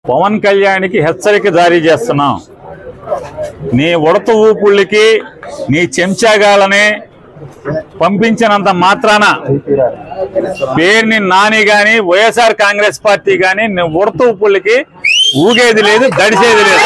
పవన్ కళ్యాణ్కి హెచ్చరిక జారీ చేస్తున్నాం నీ ఉడత ఊపుళ్ళకి నీ చెంచాగాలని పంపించినంత మాత్రాన పేరుని నాని గాని వైఎస్ఆర్ కాంగ్రెస్ పార్టీ గాని నీ ఉడత ఊపుళ్ళకి ఊగేది లేదు దడిసేది లేదు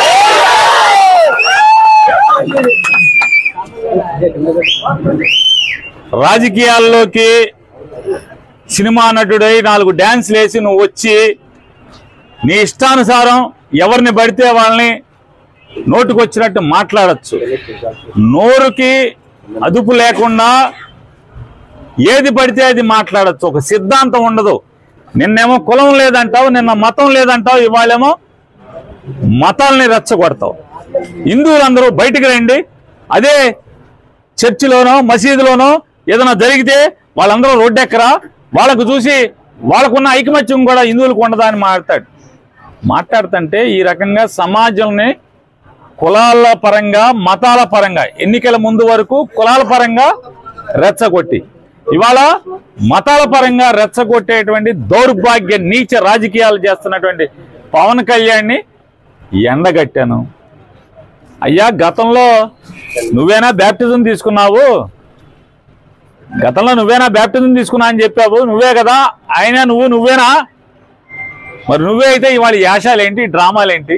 రాజకీయాల్లోకి సినిమా నటుడై నాలుగు డ్యాన్స్లు వేసి నువ్వు వచ్చి నీ ఇష్టానుసారం ఎవరిని పడితే వాళ్ళని నోటుకొచ్చినట్టు మాట్లాడచ్చు నోరుకి అదుపు లేకుండా ఏది పడితే అది మాట్లాడచ్చు ఒక సిద్ధాంతం ఉండదు నిన్నేమో కులం లేదంటావు నిన్న మతం లేదంటావు ఇవాళేమో మతాల్ని రెచ్చగొడతావు హిందువులందరూ బయటికి రండి అదే చర్చిలోనో మసీదులోనో ఏదైనా జరిగితే వాళ్ళందరూ రోడ్డెక్కరా వాళ్ళకు చూసి వాళ్ళకున్న ఐకమత్యం కూడా హిందువులకు ఉండదా అని మాట్లాడతాడు మాట్లాడుతుంటే ఈ రకంగా సమాజంని కులాల పరంగా మతాల పరంగా ఎన్నికల ముందు వరకు కులాల పరంగా రెచ్చగొట్టి ఇవాళ మతాల పరంగా రెచ్చగొట్టేటువంటి దౌర్భాగ్య నీచ రాజకీయాలు చేస్తున్నటువంటి పవన్ కళ్యాణ్ని ఎండగట్టాను అయ్యా గతంలో నువ్వేనా బ్యాప్టిజం తీసుకున్నావు గతంలో నువ్వేనా బ్యాప్టిజం తీసుకున్నా అని చెప్పావు నువ్వే కదా ఆయన నువ్వు నువ్వేనా మరి నువ్వే అయితే ఇవాళ యాషాలేంటి డ్రామాలేంటి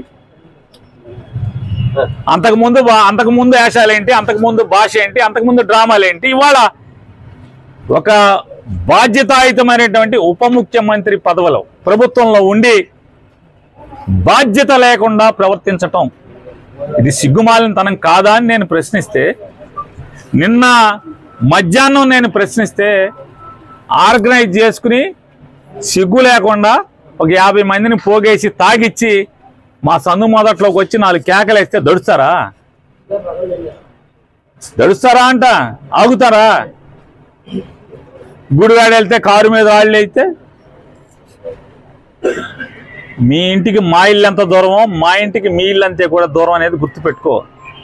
అంతకుముందు బా- అంతకుముందు యాషాలేంటి అంతకుముందు భాష ఏంటి అంతకుముందు డ్రామాలేంటి ఇవాళ ఒక బాధ్యతాయుతమైనటువంటి ఉప ముఖ్యమంత్రి పదవిలో ప్రభుత్వంలో ఉండి బాధ్యత లేకుండా ప్రవర్తించటం ఇది సిగ్గుమాలినతనం కాదా అని నేను ప్రశ్నిస్తే నిన్న మధ్యాహ్నం నేను ప్రశ్నిస్తే ఆర్గనైజ్ చేసుకుని సిగ్గు లేకుండా ఒక యాభై మందిని పోగేసి తాగిచ్చి మా సందు మొదట్లోకి వచ్చి నాలుగు కేకలేస్తే దడుస్తారా దడుస్తారా అంట ఆగుతారా గుడివాడ వెళ్తే కారు మీద వాళ్ళు అయితే మీ ఇంటికి మా ఇల్లు ఎంత దూరమో మా ఇంటికి మీ ఇల్లు అంతే కూడా దూరం అనేది గుర్తుపెట్టుకో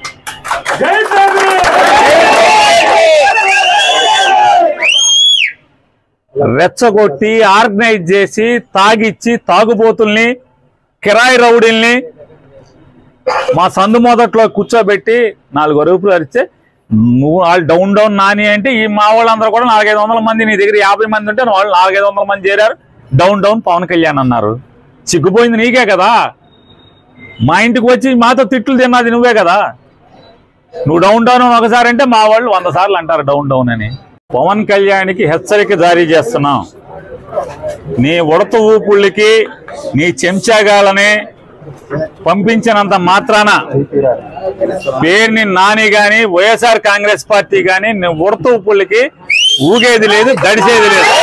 రెచ్చగొట్టి ఆర్గనైజ్ చేసి తాగిచ్చి తాగుబోతుల్ని కిరాయి రౌడీల్ని మా సందు మొదట్లో కూర్చోబెట్టి నాలుగు అరుపులు అరిస్తే నువ్వు వాళ్ళు డౌన్ డౌన్ నాని అంటే ఈ మా వాళ్ళందరూ కూడా నాలుగైదు వందల మంది నీ దగ్గర యాభై మంది ఉంటే వాళ్ళు నాలుగైదు వందల మంది చేరారు డౌన్ డౌన్ పవన్ కళ్యాణ్ అన్నారు సిగ్గుపోయింది నీకే కదా మా ఇంటికి వచ్చి మాతో తిట్లు తిన్నది నువ్వే కదా నువ్వు డౌన్ డౌన్ అని ఒకసారి అంటే మా వాళ్ళు వంద సార్లు అంటారు డౌన్ డౌన్ అని పవన్ కళ్యాణ్కి హెచ్చరిక జారీ చేస్తున్నాం నీ ఉడత ఊపుళ్ళకి నీ చెంచాగాలని పంపించినంత మాత్రాన పేరుని నాని గాని వైఎస్ఆర్ కాంగ్రెస్ పార్టీ గాని నీ ఉడత ఊపుళ్ళకి ఊగేది లేదు దడిసేది లేదు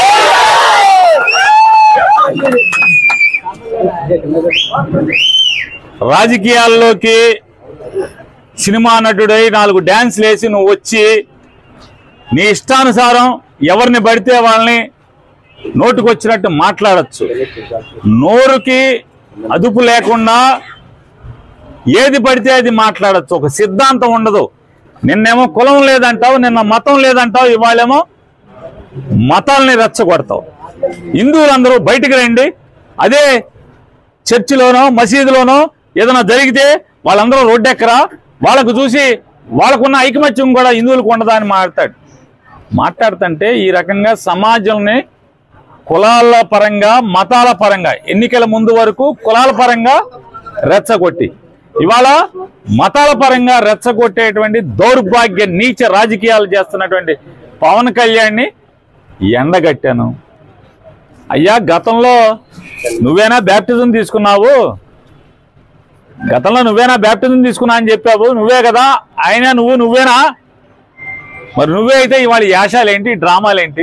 రాజకీయాల్లోకి సినిమా నటుడై నాలుగు డ్యాన్స్లు వేసి నువ్వు వచ్చి నీ ఇష్టానుసారం ఎవరిని పడితే వాళ్ళని నోటుకొచ్చినట్టు మాట్లాడచ్చు నోరుకి అదుపు లేకుండా ఏది పడితే అది మాట్లాడచ్చు ఒక సిద్ధాంతం ఉండదు నిన్నేమో కులం లేదంటావు నిన్న మతం లేదంటావు ఇవాళేమో మతాల్ని రెచ్చగొడతావు హిందువులందరూ బయటికి రండి అదే చర్చిలోనో మసీదులోనో ఏదైనా జరిగితే వాళ్ళందరూ రోడ్డెక్కరా వాళ్ళకు చూసి వాళ్ళకున్న ఐకమత్యం కూడా హిందువులకు ఉండదా అని మాట్లాడతాడు మాట్లాడుతుంటే ఈ రకంగా సమాజంని కులాల పరంగా మతాల పరంగా ఎన్నికల ముందు వరకు కులాల పరంగా రెచ్చగొట్టి ఇవాళ మతాల పరంగా రెచ్చగొట్టేటువంటి దౌర్భాగ్య నీచ రాజకీయాలు చేస్తున్నటువంటి పవన్ కళ్యాణ్ని ఎండగట్టాను అయ్యా గతంలో నువ్వేనా బ్యాప్టిజం తీసుకున్నావు గతంలో నువ్వేనా బ్యాప్టిజం తీసుకున్నా అని చెప్పావు నువ్వే కదా ఆయన నువ్వు నువ్వేనా మరి నువ్వే అయితే ఇవాళ యాషాలేంటి డ్రామాలేంటి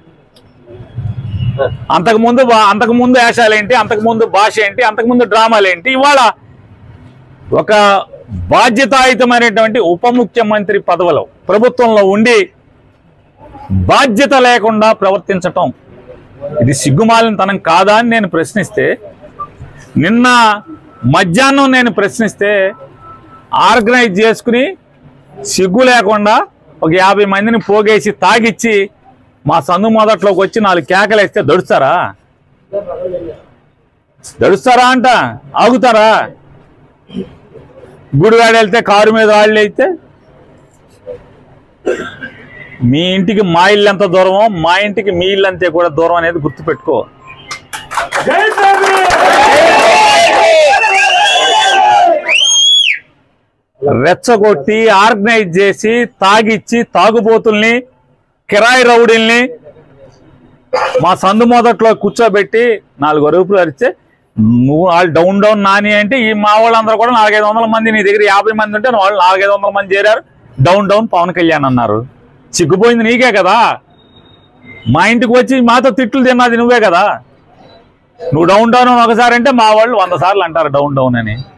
అంతకుముందు బా- అంతకుముందు యాషాలేంటి అంతకుముందు భాష ఏంటి అంతకుముందు డ్రామాలేంటి ఇవాళ ఒక బాధ్యతాయుతమైనటువంటి ఉప ముఖ్యమంత్రి పదవిలో ప్రభుత్వంలో ఉండి బాధ్యత లేకుండా ప్రవర్తించటం ఇది సిగ్గుమాలినతనం కాదా అని నేను ప్రశ్నిస్తే నిన్న మధ్యాహ్నం నేను ప్రశ్నిస్తే ఆర్గనైజ్ చేసుకుని సిగ్గు లేకుండా ఒక యాభై మందిని పోగేసి తాగిచ్చి మా సందు మొదట్లోకి వచ్చి నాలుగు కేకలేస్తే దడుస్తారా దడుస్తారా అంట ఆగుతారా గుడివాడ వెళ్తే కారు మీద వాళ్ళు అయితే మీ ఇంటికి మా ఇల్లు ఎంత దూరమో మా ఇంటికి మీ ఇల్లు అంతే కూడా దూరం అనేది గుర్తుపెట్టుకో రెచ్చగొట్టి ఆర్గనైజ్ చేసి తాగిచ్చి తాగుబోతుల్ని కిరాయి రౌడీల్ని మా సందు మొదట్లో కూర్చోబెట్టి నాలుగు అరుపులు అరిస్తే నువ్వు వాళ్ళు డౌన్ డౌన్ నాని అంటే ఈ మా వాళ్ళందరూ కూడా నాలుగైదు వందల మంది నీ దగ్గర యాభై మంది ఉంటే వాళ్ళు నాలుగైదు వందల మంది చేరారు డౌన్ డౌన్ పవన్ కళ్యాణ్ అన్నారు సిగ్గుపోయింది నీకే కదా మా ఇంటికి వచ్చి మాతో తిట్లు తిన్నది నువ్వే కదా నువ్వు డౌన్ డౌన్ అని ఒకసారి అంటే మా వాళ్ళు వంద సార్లు అంటారు డౌన్ డౌన్ అని